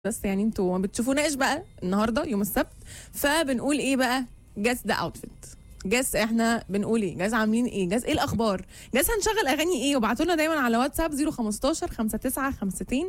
بس يعني انتوا ما بتشوفوناش بقى النهارده يوم السبت فبنقول ايه بقى جاس ذا اوتفيت جاس احنا بنقول ايه جاس عاملين ايه جاس ايه الاخبار جاس هنشغل اغاني ايه وابعتوا لنا دايما على واتساب 015 59 50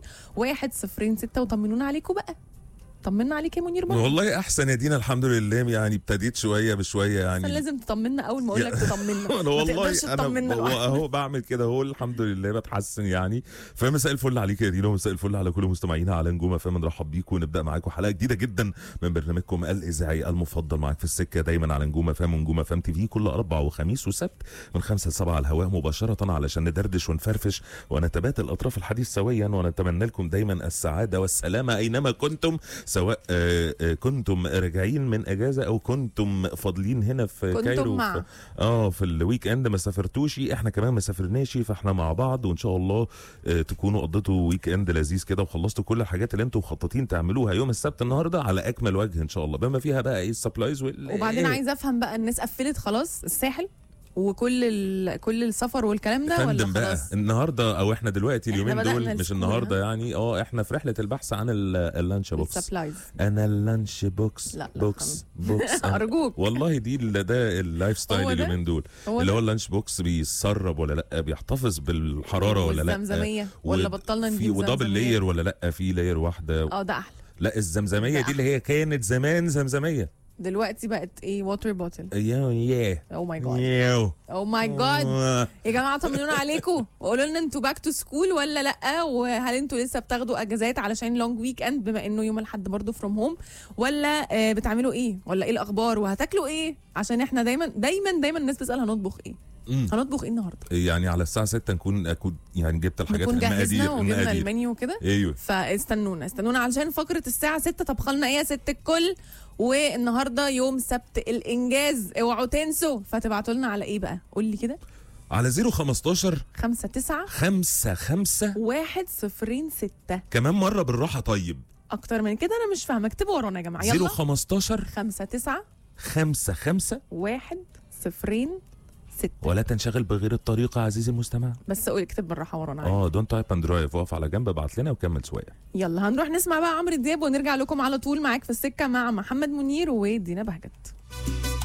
106 وطمنونا عليكم بقى طمنا عليك يا منير بقى والله احسن يا دينا الحمد لله يعني ابتديت شويه بشويه عشان يعني لازم تطمنا اول ما اقول لك تطمنا انا ما والله تقدرش انا تطمنا هو لوحدك. اهو بعمل كده اهو الحمد لله بتحسن يعني فمساء الفل عليك يا دينا ومساء الفل على كل مستمعينا على نجوم فم نرحب بيكم ونبدا معاكم حلقه جديده جدا من برنامجكم الاذاعي المفضل معاك في السكه دايما على نجوم فم ونجوم فم تي في كل اربع وخميس وسبت من خمسة لسبعة على الهواء مباشره علشان ندردش ونفرفش ونتبادل اطراف الحديث سويا ونتمنى لكم دايما السعاده والسلامه اينما كنتم سواء آه، آه، كنتم راجعين من اجازه او كنتم فاضلين هنا في كنتم كايرو مع. في اه في الويك اند ما سافرتوش احنا كمان ما سافرناش فاحنا مع بعض وان شاء الله آه، تكونوا قضيتوا ويك اند لذيذ كده وخلصتوا كل الحاجات اللي انتم مخططين تعملوها يوم السبت النهارده على اكمل وجه ان شاء الله بما فيها بقى ايه السبلايز وال وبعدين إيه؟ عايز افهم بقى الناس قفلت خلاص الساحل وكل ال... كل السفر والكلام ده ولا فندم بقى خلاص النهارده او احنا دلوقتي إحنا اليومين بدأنا دول مش الأسبوع النهارده ده. يعني اه احنا في رحله البحث عن ال- اللانش بوكس السبلايز انا اللانش بوكس لا، لا، بوكس بوكس أنا- ارجوك والله دي ال- ده اللايف هو ستايل ده؟ اليومين دول هو اللي ده؟ هو اللانش بوكس بيسرب ولا لا بيحتفظ بالحراره ولا لا والزمزميه ولا و- بطلنا في نجيب ودبل زمزمية؟ لاير ولا لا في لاير واحده اه ده احلى لا الزمزميه ده دي اللي هي كانت زمان زمزميه دلوقتي بقت ايه ووتر بوتل يا يا او ماي جاد ياو. او ماي جاد آه. يا جماعه طمنونا عليكم وقولوا لنا انتوا باك تو سكول ولا لا وهل انتوا لسه بتاخدوا اجازات علشان لونج ويك اند بما انه يوم الاحد برضه فروم هوم ولا آه، بتعملوا ايه ولا ايه الاخبار وهتاكلوا ايه عشان احنا دايما دايما دايما الناس بتسال هنطبخ ايه مم. هنطبخ ايه النهارده يعني على الساعه 6 نكون اكون يعني جبت الحاجات نكون جهزنا المقادير وجبنا المقادير المنيو كده ايوه فاستنونا استنونا علشان فقرة الساعة 6 طبخلنا ايه يا ست الكل والنهارده يوم سبت الانجاز اوعوا تنسوا فتبعتوا لنا على ايه بقى قول لي كده على 015 5 9 5 5 1 0 6 كمان مره بالراحه طيب اكتر من كده انا مش فاهمه اكتبوا ورانا يا جماعه يلا 015 5 9 5 5 1 0 6 ولا تنشغل بغير الطريقه عزيزي المستمع بس قول اكتب بالراحه ورانا اه دونت تايب اند درايف اقف على جنب ابعت لنا وكمل سواقه يلا هنروح نسمع بقى عمرو دياب ونرجع لكم على طول معاك في السكه مع محمد منير ودينا بهجت